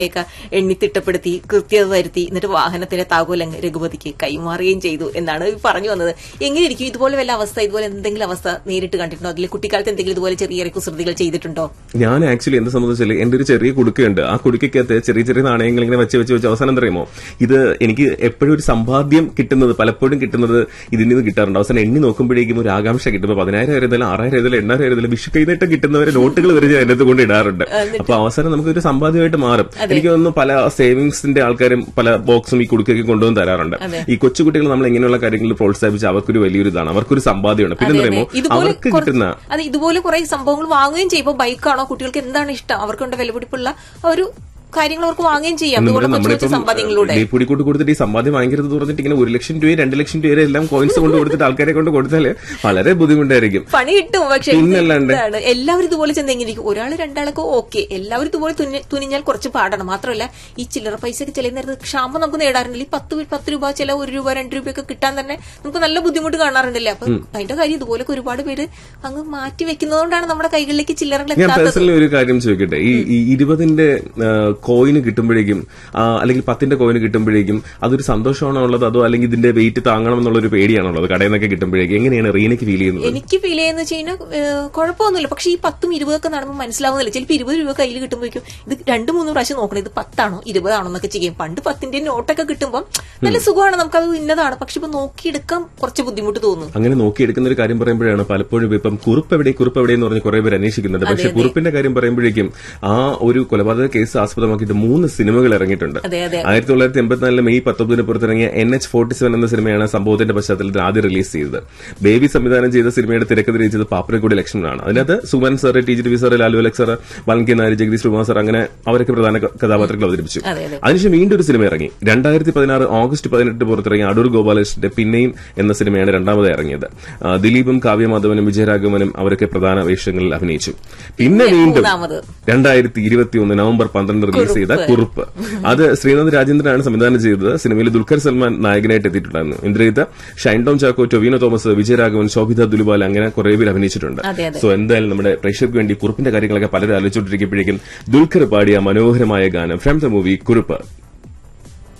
ഒക്കെ എണ്ണി തിട്ടപ്പെടുത്തി കൃത്യത വരുത്തി എന്നിട്ട് വാഹനത്തിന്റെ താക്കോൽ അങ്ങ് രഘുപതിക്ക് കൈമാറുകയും ചെയ്തു എന്നാണ് ഈ പറഞ്ഞു വന്നത് എങ്ങനെയിരിക്കും ഇതുപോലെ വല്ല അവസ്ഥ ഇതുപോലെ എന്തെങ്കിലും അവസ്ഥ നേരിട്ട് കണ്ടിട്ടുണ്ടോ അതിൽ കുട്ടിക്കാലത്ത് എന്തെങ്കിലും ഇതുപോലെ ചെറിയ ചെറിയ കുസൃതികൾ ചെയ്തിട്ടുണ്ടോ ഞാൻ ആക്ച്വലി എന്ത് സംബന്ധിച്ചാൽ എന്റെ ഒരു ചെറിയ കുടുക്കയുണ്ട് ആ കുടുക്കകത്ത് ചെറിയ ചെറിയ നാണയങ്ങൾ ഇങ്ങനെ വെച്ച് വെച്ച് വെച്ച് അവസാനം അറിയുമോ ഇത് എനിക്ക് എപ്പോഴും ഒരു സമ്പാദ്യം കിട്ടുന്നത് പലപ്പോഴും കിട്ടുന്നത് ഇതിൽ നിന്ന് കിട്ടാറുണ്ട് അവസാനം എണ്ണി നോക്കുമ്പോഴേക്കും ഒരു ആകാംക്ഷ കിട്ടുമ്പോൾ പതിനായിരം ആയിരുന്നാലും ആറായിരം ആയിരുന്നാലും എണ്ണായിരം ആയിരുന്നാലും വിഷു കൈനീട്ടം കിട്ടുന്നവരെ നോട്ടുകൾ വരെ ഞാൻ എന്നത് കൊണ്ട് ഇടാറുണ്ട് അപ്പൊ അവസാനം നമുക്ക് ഒരു സമ്പാദ്യമായിട്ട് മാറും എനിക്ക് തോന്നുന്നു പല സേവിങ്സിന്റെ ആൾക്കാരും പല ബോക്സും ഈ കുടുക്കൊക്കെ കൊണ്ടുവന്ന് തരാറുണ്ട് ഈ കൊച്ചുകുട്ടികൾ നമ്മൾ ഇങ്ങനെയുള്ള കാര്യങ്ങളിൽ പ്രോത്സാഹിപ്പിച്ച് അവർക്കൊരു വലിയൊരു ഇതാണ് അവർക്കൊരു സമ്പാദ്യമാണ് പിന്നെ എന്താ പറയുമോ ഇതുപോലെ അവർക്ക് കുറച്ച് കിട്ടുന്ന അത് ഇതുപോലെ കുറെ സംഭവങ്ങൾ വാങ്ങുകയും ചെയ്യും ഇപ്പൊ ബൈക്കാണോ കുട്ടികൾക്ക് എന്താണ് ഇഷ്ടം അവർക്കുണ്ട് വിലപിടിപ്പുള്ള ആ ഒരു കാര്യങ്ങൾ അവർക്ക് വാങ്ങുകയും ചെയ്യാം നമ്മുടെ അതുകൊണ്ട് കൊച്ചു കൊച്ചു നമ്മളിപ്പം സമ്പാദ്യങ്ങളിലൂടെ ഡീപ്പൊടിക്കൂട്ട് കൊടുത്തിട്ട് ഈ സമ്പാദ്യം ഭയങ്കര പറഞ്ഞിട്ട് ഇങ്ങനെ ഒരു ലക്ഷം രൂപ രണ്ട് ലക്ഷം രൂപ വരെ എല്ലാം കോയിൻസ് കൊണ്ട് കൊടുത്തിട്ട് ആൾക്കാരെ കൊണ്ട് കൊടുത്താല് വളരെ ബുദ്ധിമുട്ടായിരിക്കും പണി കിട്ടും പക്ഷെ ഇത് പിന്നല്ലാണ്ട്. എന്താണ് എല്ലാവരും ഇതുപോലെ ചെന്ന് എങ്ങനെയിരിക്കും ഒരാൾ രണ്ടാളൊക്കെ ഓക്കെ എല്ലാവരും ഇതുപോലെ തുന്നി- തുനിഞ്ഞാൽ കുറച്ച് പാടാണ് മാത്രമല്ല ഈ ചില്ലറ പൈസക്ക് ചില നേരത്ത് ക്ഷാമം നമുക്ക് നേടാറുണ്ടല്ലോ ഈ പത്ത് വി- പത്ത് രൂപ ചില ഒരു രൂപ രണ്ട് രൂപയൊക്കെ കിട്ടാൻ തന്നെ നമുക്ക് നല്ല ബുദ്ധിമുട്ട് കാണാറുണ്ടല്ലേ അപ്പൊ അതിന്റെ കാര്യം ഇതുപോലൊക്കെ ഒരുപാട് പേര് അങ്ങ് മാറ്റി വെക്കുന്നതുകൊണ്ടാണ് നമ്മുടെ കൈകളിലേക്ക് ചില്ലറകൾ ഞാൻ എത്താത്തത് പേഴ്സണലി ഒരു കാര്യം ചോദിക്കട്ടെ ഈ ഈ ഇരുപതിന്റെ കോയിന് കിട്ടുമ്പോഴേക്കും ആ, അല്ലെങ്കിൽ പത്തിന്റെ കോയിന് കിട്ടുമ്പോഴേക്കും അതൊരു സന്തോഷമാണോ ഉള്ളത് അതോ അല്ലെങ്കിൽ ഇതിന്റെ വെയിറ്റ് താങ്ങണം എന്നുള്ള ഒരു പേടിയാണോ ഉള്ളത് കടയിൽ നിന്നൊക്കെ കിട്ടുമ്പോഴേക്കും എങ്ങനെയാണ് റീനയ്ക്ക് ഫീൽ ചെയ്യുന്നത് എനിക്ക് ഫീൽ ചെയ്യുന്ന വെച്ച് കഴിഞ്ഞാൽ കുഴപ്പമൊന്നുമില്ല പക്ഷെ ഈ പത്തും ഇരുപതൊക്കെ നടക്കുമ്പോൾ മനസ്സിലാവുന്നില്ല ചിലപ്പോൾ ഇരുപത് രൂപ കയ്യിൽ കിട്ടുമ്പോഴേക്കും ഇത് രണ്ട് മൂന്ന് പ്രാവശ്യം നോക്കണം ഇത് പത്താണോ ഇരുപതാണോ എന്നൊക്കെ ചെയ്യും പണ്ട് പത്തിന്റെ നോട്ടൊക്കെ കിട്ടുമ്പോൾ നല്ല സുഖമാണ് നമുക്കത് ഇന്നതാണ് പക്ഷെ ഇപ്പൊ നോക്കിയെടുക്കാൻ കുറച്ച് ബുദ്ധിമുട്ട് തോന്നുന്നു അങ്ങനെ നോക്കിയെടുക്കുന്ന ഒരു കാര്യം പറയുമ്പോഴാണ് പലപ്പോഴും ഇപ്പം കുറുപ്പ് എവിടെ കുറുപ്പ് എവിടെ എന്ന് പറഞ്ഞ് കുറെ പേര് അന്വേഷിക്കുന്നുണ്ട് പക്ഷെ കുറുപ്പിന്റെ കാര്യം പറയുമ്പോഴേക്കും ആ ഒരു കൊലപാതക കേസ് ആസ്പദമാക്കിയിട്ട് മൂന്ന് സിനിമകൾ ഇറങ്ങിയിട്ടുണ്ട് അതെ അതെ ആയിരത്തി തൊള്ളായിരത്തി എൺപത്തിനാലിലെ മെയ് പത്തൊമ്പതിന് പുറത്തിറങ്ങിയ എൻ എച്ച് ഫോർട്ടി സെവൻ എന്ന സിനിമയാണ് സംഭവത്തിന്റെ പശ്ചാത്തലത്തിൽ ആദ്യം റിലീസ് ചെയ്തത് ബേബി സംവിധാനം ചെയ്ത സിനിമയുടെ തിരക്കഥ രചിച്ചത് പാപ്പരക്കുടി ലക്ഷ്മണനാണ് അതിനകത്ത് Suman sir T G sir Lalu Alex sir വാൽക്കി നായർ ജഗദീഷ് കുമാർ സാർ അങ്ങനെ അവരൊക്കെ പ്രധാന ക- കഥാപാത്രങ്ങൾ അവതരിപ്പിച്ചു അതെ അതെ അതിനുശേഷം വീണ്ടും ഒരു സിനിമ ഇറങ്ങി രണ്ടായിരത്തി പതിനാറ് ഓഗസ്റ്റ് പതിനെട്ട് പുറത്തിറങ്ങിയ അടൂർ ഗോപാലകൃഷ്ണന്റെ പിന്നെയും എന്ന സിനിമയാണ് രണ്ടാമത് ഇറങ്ങിയത് ആ, ദിലീപും കാവ്യമാധവനും വിജയരാഘവനും അവരൊക്കെ പ്രധാന വേഷങ്ങളിൽ അഭിനയിച്ചു പിന്നെ വീണ്ടും മൂന്നാമത് രണ്ടായിരത്തി ഇരുപത്തി ഒന്ന് നവംബർ പന്ത്രണ്ട് റിലീസ് ചെയ്ത കുറുപ്പ് അത് ശ്രീനാഥ് രാജേന്ദ്രനാണ് സംവിധാനം ചെയ്തത് സിനിമയിൽ ദുൽഖർ സൽമാൻ നായകനായിട്ട് എത്തിയിട്ടുണ്ടായിരുന്നു ഇന്ദ്രജിത്ത് ഷൈൻ ടോം ചാക്കോ ടൊവിനോ തോമസ് വിജയരാഘവൻ ശോഭിത ദുലുബാൽ അങ്ങനെ കുറെ പേര് അഭിനയിച്ചിട്ടുണ്ട് അതെ, അതെ. സോ എന്തായാലും നമ്മുടെ പ്രേക്ഷകർക്ക് വേണ്ടി കുറുപ്പിന്റെ കാര്യങ്ങളൊക്കെ പലരും ആലോചിച്ചുകൊണ്ടിരിക്കുമ്പോഴേക്കും ദുൽഖർ പാടിയ മനോഹരമായ ഗാനം ഫ്രം ദ മൂവി കുറുപ്പ്